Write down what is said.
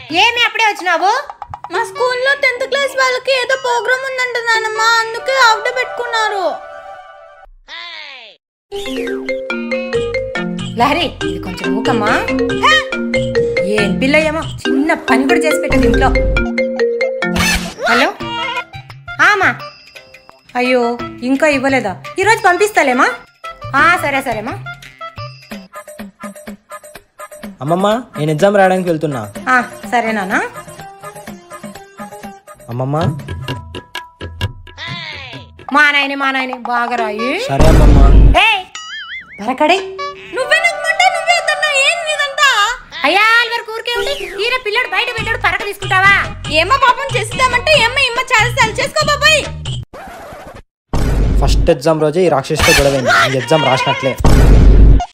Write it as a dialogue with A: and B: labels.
A: ఏమి అప్పుడే వచ్చినావు
B: మా స్కూల్లో టెన్త్ క్లాస్ వాళ్ళకి ఏదో ప్రోగ్రామ్ ఉందంట నానమ్మ అందుకే హాఫ్ డే పెట్టుకున్నారు
A: లహరి ఇది కొంచెం ఊకమ్మా హే! ఏం పిల్లయ్యమో చిన్న పని కూడా చేసి పెట్టదు ఇంట్లో హలో ఆమా అయ్యో ఇంకా ఇవ్వలేదా ఈరోజు పంపిస్తాలేమా ఆ, సరే సరేమా
C: అమ్మమ్మ నేను ఎగ్జామ్ రాయడానికి వెళ్తున్నా
A: ఆ, సరేనా
C: అమ్మమ్మ
A: మా నాయనే మా నాయనే బాగా రాయి
C: సరే అమ్మమ్మ
A: ఏయ్ పరకడే
B: నువ్వే నమ్మంటే నువ్వే వద్దన్నా ఏం నీదంతా
A: అయ్యా వాళ్ళ వరకు ఊరికే ఉండి ఈయన పిల్లడు బయట పెట్టాడు పరక తీసుకుంటావా
B: ఏమో పాపం చేస్తామంటే ఏమో ఇమ్మ చాలా సార్లు చేసుకో బాబాయ్
C: ఫస్ట్ ఎగ్జామ్ రోజే ఈ రాక్షసుతో గొడవైంది ఈ ఎగ్జామ్ రాసినట్లే